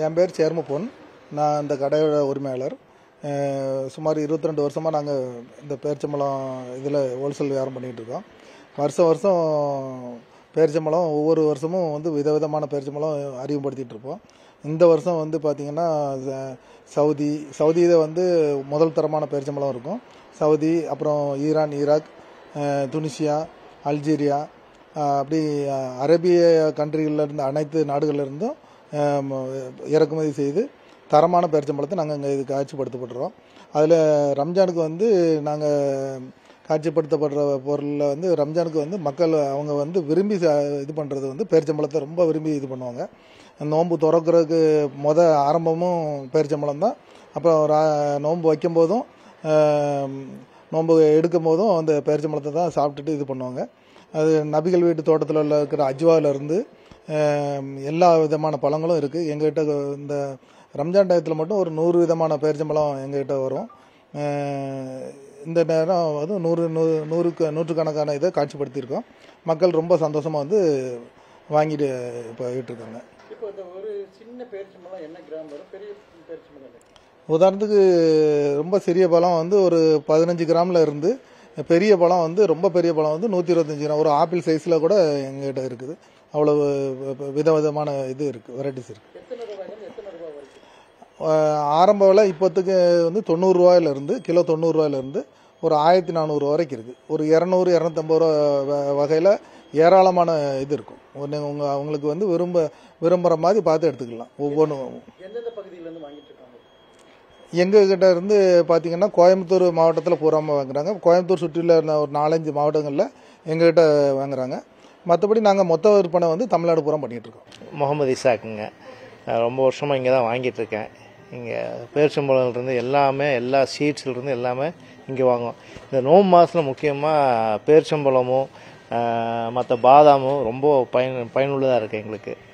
என் பேர் சேர்ம பொன் நான் இந்த கடையோட உரிமையாளர் அஹ் சுமார் இருபத்தி ரெண்டு வருஷமாக நாங்கள் இந்த பேரிச்சம்பழம் இதில் ஹோல்சேல் வியாபாரம் பண்ணிகிட்டு இருக்கோம் வருஷம் வருஷம் பேரிச்சம்பழம் ஒவ்வொரு வருஷமும் வந்து விதவிதமான பேரிச்சம்பழம் அறிமுகப்படுத்திட்டு இருப்போம் இந்த வருஷம் வந்து பார்த்திங்கன்னா ச- சவுதி சவுதியில் வந்து முதல் தரமான பேரிச்சம்பழம் இருக்கும் சவுதி அப்புறம் ஈரான் ஈராக் அஹ் துனிசியா அல்ஜீரியா அஹ் அப்படி அஹ், அரேபிய கண்ட்ரிகளில் இருந்து அனைத்து நாடுகள்ல இருந்தும் அஹ், ம- இறக்குமதி செய்து தரமான பேரிச்சம்பழத்தை நாங்கள் இங்கே இது காட்சிப்படுத்தப்படுறோம் அதில் ரம்ஜானுக்கு வந்து நாங்கள் காட்சிப்படுத்தப்படுற பொருளில் வந்து ரம்ஜானுக்கு வந்து மக்கள் அவங்க வந்து விரும்பி ச- இது பண்ணுறது வந்து பேரிச்சம்பழத்தை ரொம்ப விரும்பி இது பண்ணுவாங்க நோன்பு திறக்கிறதுக்கு முத ஆரம்பமும் பேரிச்சம்பழம் தான் அப்புறம் ரா- நோன்பு வைக்கும் போதும் ஆம், நோன்பு எடுக்கும் போதும் அந்த பேரிச்சம்பழத்தை தான் சாப்பிட்டுட்டு இது பண்ணுவாங்க அது நபிகள் வீட்டு தோட்டத்தில் உள்ள இருக்கிற அஜ்வாவிலேருந்து எல்லா விதமான பழங்களும் இருக்குது எங்ககிட்ட இந்த ரம்ஜான் டயத்தில் மட்டும் ஒரு நூறு விதமான பேரிச்சம்பழம் எங்ககிட்ட வரும் அஹ் இந்த நேரம் வந்து நூறு நூறு நூறுக்கு நூற்றுக்கணக்கான இதை காட்சிப்படுத்தியிருக்கோம் மக்கள் ரொம்ப சந்தோஷமாக வந்து வாங்கிட்டு போயிட்டு இருக்காங்க இப்போ இந்த ஒரு சின்ன பேரிச்சம்பழம் என்ன கிராம் வரும் பெரிய பேரிச்சம்பழம் என்ன? உதாரணத்துக்கு ரொம்ப சிறிய பழம் வந்து ஒரு பதினஞ்சு கிராமில் இருந்து பெரிய பழம் வந்து ரொம்ப பெரிய பழம் வந்து நூற்றி இருபத்தஞ்சி கிராம் ஒரு ஆப்பிள் சைஸில் கூட எங்ககிட்ட இருக்குது அவ்வளவு விதவிதமான இது இருக்குது வெரைட்டிஸ் இருக்குது எத்தனை ரூபாயிலிருந்து எத்தனை ரூபாய் வரைக்கும் ஆரம்ப விலை இப்போத்துக்கு வந்து தொண்ணூறுரூவாயிலேருந்து கிலோ தொண்ணூறுரூவாயிலேருந்து ஒரு ஆயிரத்தி நானூறு வரைக்கும் இருக்குது ஒரு இரநூறு இரநூத்தம்பது ரூபா வகையில் ஏராளமான இது இருக்கும் ஒன்று உங்கள் அவங்களுக்கு வந்து விரும்ப விரும்புகிற மாதிரி பார்த்து எடுத்துக்கலாம் ஒவ்வொன்றும் எந்தெந்த பகுதியிலேருந்து வாங்கிட்டு இருக்காங்க எங்ககிட்ட இருந்து பார்த்தீங்கன்னா கோயம்புத்தூர் மாவட்டத்தில் பூராமல் வாங்குறாங்க கோயம்புத்தூர் சுற்றியுள்ள இருந்த ஒரு நாலஞ்சு மாவட்டங்களில் எங்ககிட்ட வாங்குறாங்க மற்றபடி நாங்கள் மொத்த விற்பனை வந்து தமிழ்நாடு பூரா பண்ணிகிட்டு இருக்கோம் முகமது இசாக்குங்க நான் ரொம்ப வருஷமாக இங்கே தான் வாங்கிட்டு இருக்கேன் இங்கே பேரிச்சம்பழம்லேருந்து எல்லாமே எல்லா சீட்ஸ்லேருந்து எல்லாமே இங்கே வாங்குவோம் இந்த நோம்பு மாதத்தில் முக்கியமாக பேரிச்சம்பழமும் மற்ற பாதாமும் ரொம்ப பயன் பயனுள்ளதாக இருக்குது எங்களுக்கு